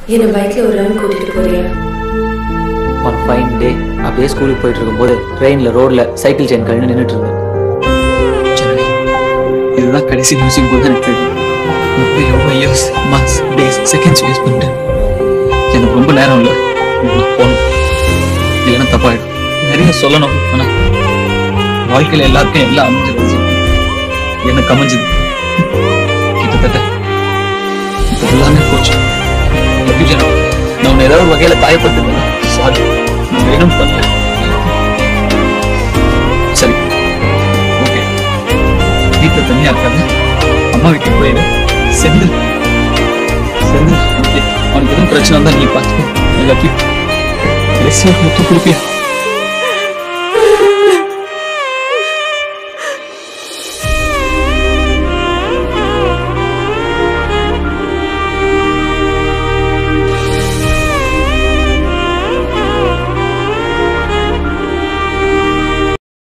என்னை பைக்ல ஒரு ரவுண்ட் கூட்டிட்டு போறியா ஒன் ஃபைன் டே அப்படியே ஸ்கூலுக்கு போயிட்டு இருக்கும்போது ட்ரெயினில் ரோட்ல சைக்கிள் செயின் கழிந்து நின்றுட்டு இருந்தேன் ஜனனி இதுதான் கடைசி மியூசிக் போது எனக்கு தெரியும் இப்போ எவ்வளோ years months days seconds waste பண்ணிட்டேன் எனக்கு ரொம்ப நேரம் இல்லை நான் போகணும் இல்லைன்னா தப்பாயிடும் நிறைய சொல்லணும் ஆனால் வாழ்க்கையில் எல்லாருக்கும் எல்லாம் அமைஞ்சிருச்சு எனக்கு அமைஞ்சது கிட்டத்தட்ட இப்போ எல்லாமே போச்சு லவ் யூ ஜனா நான் உன்னை ஏதாவது ஒரு வகையில் காயப்பட்டுருந்தேன் சாரி வேணும் பண்ணல சரி ஓகே வீட்டில் தனியா இருக்காது அம்மா வீட்டுக்கு போயிடு செந்தில் செந்தில் ஓகே அவனுக்கு எதுவும் பிரச்சனை இருந்தா நீ பார்த்துக்கோ எல்லாத்தையும் முத்து கொடுப்பியா